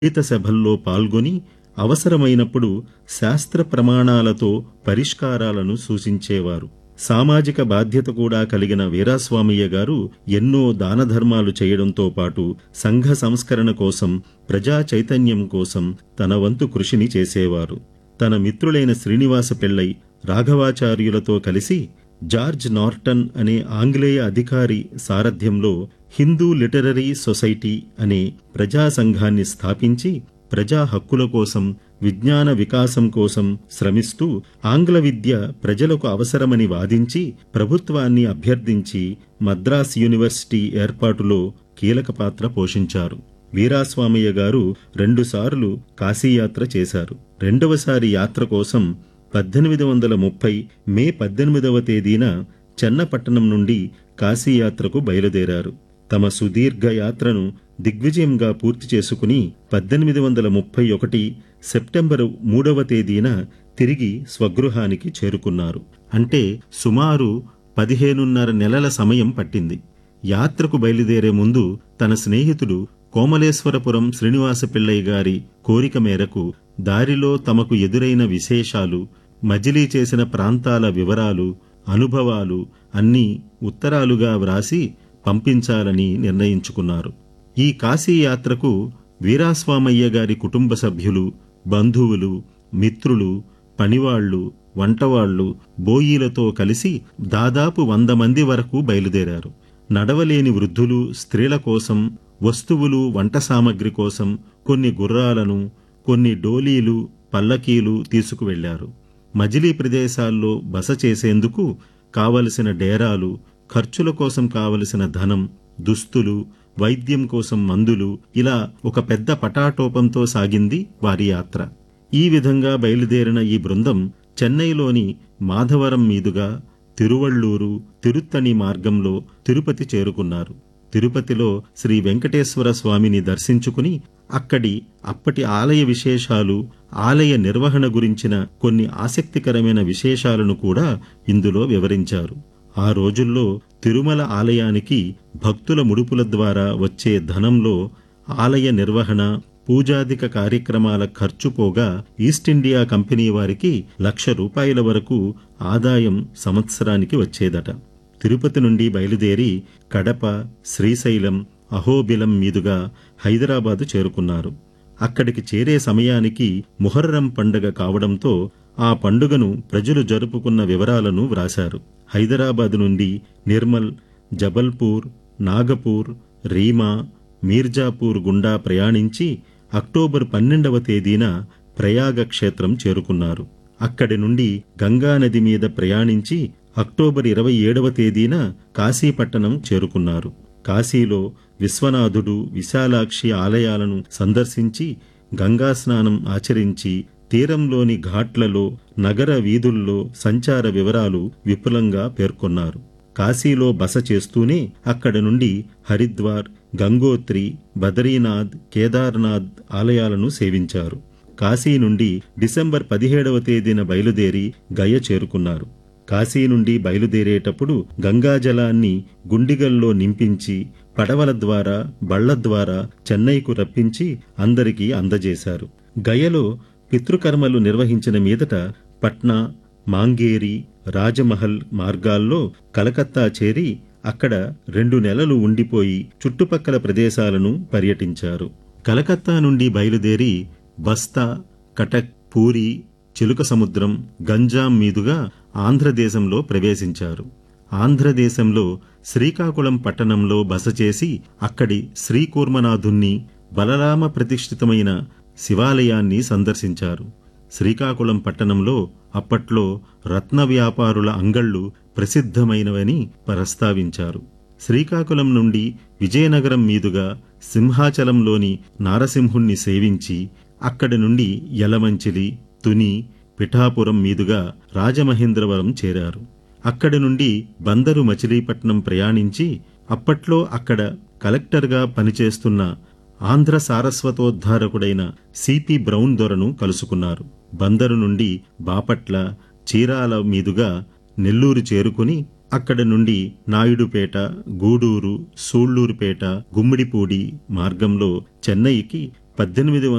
గీత సభల్లో పాల్గొని అవసరమైనప్పుడు శాస్త్ర ప్రమాణాలతో పరిష్కారాలను సూచించేవారు సామాజిక బాధ్యత కూడా కలిగిన వీరాస్వామయ్య గారు ఎన్నో దానధర్మాలు చేయడంతో పాటు సంఘ సంస్కరణ కోసం ప్రజా చైతన్యం కోసం తన వంతు కృషిని చేసేవారు తన మిత్రులైన శ్రీనివాస పిళ్ళై రాఘవాచార్యులతో కలిసి జార్జ్ నార్టన్ అనే ఆంగ్లేయ అధికారి సారథ్యంలో హిందూ లిటరరీ సొసైటీ అనే ప్రజా సంఘాన్ని స్థాపించి ప్రజా హక్కుల కోసం విజ్ఞాన వికాసం కోసం శ్రమిస్తూ ఆంగ్ల విద్య ప్రజలకు అవసరమని వాదించి ప్రభుత్వాన్ని అభ్యర్థించి మద్రాస్ యూనివర్సిటీ ఏర్పాటులో కీలక పాత్ర పోషించారు వీరాస్వామయ్య గారు రెండుసార్లు కాశీయాత్ర చేశారు రెండవసారి యాత్ర కోసం పద్దెనిమిది వందల ముప్పై మే పద్దెనిమిదవ తేదీన చెన్నపట్టణం నుండి కాశీయాత్రకు బయలుదేరారు తమ సుదీర్ఘ యాత్రను దిగ్విజయంగా పూర్తి చేసుకుని పద్దెనిమిది వందల ముప్పై ఒకటి సెప్టెంబరు మూడవ తేదీన తిరిగి స్వగృహానికి చేరుకున్నారు అంటే సుమారు పదిహేనున్నర నెలల సమయం పట్టింది యాత్రకు బయలుదేరే ముందు తన స్నేహితుడు కోమలేశ్వరపురం శ్రీనివాస పిళ్ళయ్య గారి కోరిక మేరకు దారిలో తమకు ఎదురైన విశేషాలు మజిలీ చేసిన ప్రాంతాల వివరాలు అనుభవాలు అన్నీ ఉత్తరాలుగా వ్రాసి పంపించాలని నిర్ణయించుకున్నారు ఈ కాశీ యాత్రకు వీరాస్వామయ్య గారి కుటుంబ సభ్యులు బంధువులు మిత్రులు పనివాళ్లు వంటవాళ్లు బోయీలతో కలిసి దాదాపు వంద మంది వరకు బయలుదేరారు నడవలేని వృద్ధులు స్త్రీల కోసం వస్తువులు వంట సామగ్రి కోసం కొన్ని గుర్రాలను కొన్ని డోలీలు పల్లకీలు తీసుకువెళ్లారు మజిలీ ప్రదేశాల్లో బస చేసేందుకు కావలసిన డేరాలు ఖర్చుల కోసం కావలసిన ధనం దుస్తులు వైద్యం కోసం మందులు ఇలా ఒక పెద్ద పటాటోపంతో సాగింది వారి యాత్ర ఈ విధంగా బయలుదేరిన ఈ బృందం చెన్నైలోని మాధవరం మీదుగా తిరువళ్ళూరు తిరుత్తణి మార్గంలో తిరుపతి చేరుకున్నారు తిరుపతిలో శ్రీ వెంకటేశ్వర స్వామిని దర్శించుకుని అక్కడి అప్పటి ఆలయ విశేషాలు ఆలయ నిర్వహణ గురించిన కొన్ని ఆసక్తికరమైన విశేషాలను కూడా ఇందులో వివరించారు ఆ రోజుల్లో తిరుమల ఆలయానికి భక్తుల ముడుపుల ద్వారా వచ్చే ధనంలో ఆలయ నిర్వహణ పూజాదిక కార్యక్రమాల ఖర్చు పోగా ఈస్ట్ ఇండియా కంపెనీ వారికి లక్ష రూపాయల వరకు ఆదాయం సంవత్సరానికి వచ్చేదట తిరుపతి నుండి బయలుదేరి కడప శ్రీశైలం అహోబిలం మీదుగా హైదరాబాదు చేరుకున్నారు అక్కడికి చేరే సమయానికి ముహర్రం పండుగ కావడంతో ఆ పండుగను ప్రజలు జరుపుకున్న వివరాలను వ్రాశారు హైదరాబాదు నుండి నిర్మల్ జబల్పూర్ నాగపూర్ రీమా మీర్జాపూర్ గుండా ప్రయాణించి అక్టోబర్ పన్నెండవ తేదీన ప్రయాగ క్షేత్రం చేరుకున్నారు అక్కడి నుండి గంగానది మీద ప్రయాణించి అక్టోబర్ ఇరవై ఏడవ తేదీన కాశీపట్టణం చేరుకున్నారు కాశీలో విశ్వనాథుడు విశాలాక్షి ఆలయాలను సందర్శించి గంగా స్నానం ఆచరించి తీరంలోని ఘాట్లలో నగర వీధుల్లో సంచార వివరాలు విపులంగా పేర్కొన్నారు కాశీలో బస చేస్తూనే అక్కడి నుండి హరిద్వార్ గంగోత్రి బదరీనాథ్ కేదార్నాథ్ ఆలయాలను సేవించారు కాశీ నుండి డిసెంబర్ పదిహేడవ తేదీన బయలుదేరి గయ చేరుకున్నారు కాశీ నుండి బయలుదేరేటప్పుడు గంగాజలాన్ని గుండిగల్లో నింపించి పడవల ద్వారా బళ్ల ద్వారా చెన్నైకు రప్పించి అందరికీ అందజేశారు గయలో పితృకర్మలు నిర్వహించిన మీదట పట్నా మాంగేరి రాజమహల్ మార్గాల్లో కలకత్తా చేరి అక్కడ రెండు నెలలు ఉండిపోయి చుట్టుపక్కల ప్రదేశాలను పర్యటించారు కలకత్తా నుండి బయలుదేరి బస్తా కటక్ పూరి చిలుక సముద్రం గంజాం మీదుగా ఆంధ్రదేశంలో ప్రవేశించారు ఆంధ్రదేశంలో శ్రీకాకుళం పట్టణంలో బస చేసి అక్కడి శ్రీకూర్మనాథుణ్ణి బలరామ ప్రతిష్ఠితమైన శివాలయాన్ని సందర్శించారు శ్రీకాకుళం పట్టణంలో అప్పట్లో రత్న వ్యాపారుల అంగళ్ళు ప్రసిద్ధమైనవని ప్రస్తావించారు శ్రీకాకుళం నుండి విజయనగరం మీదుగా సింహాచలంలోని నారసింహుణ్ణి సేవించి అక్కడి నుండి యలమంచిలి తుని పిఠాపురం మీదుగా రాజమహేంద్రవరం చేరారు అక్కడి నుండి బందరు మచిలీపట్నం ప్రయాణించి అప్పట్లో అక్కడ కలెక్టర్గా పనిచేస్తున్న ఆంధ్ర సారస్వతోద్ధారకుడైన సిపి బ్రౌన్ దొరను కలుసుకున్నారు బందరు నుండి బాపట్ల చీరాల మీదుగా నెల్లూరు చేరుకుని అక్కడి నుండి నాయుడుపేట గూడూరు సూళ్లూరుపేట గుమ్మిడిపూడి మార్గంలో చెన్నైకి పద్దెనిమిది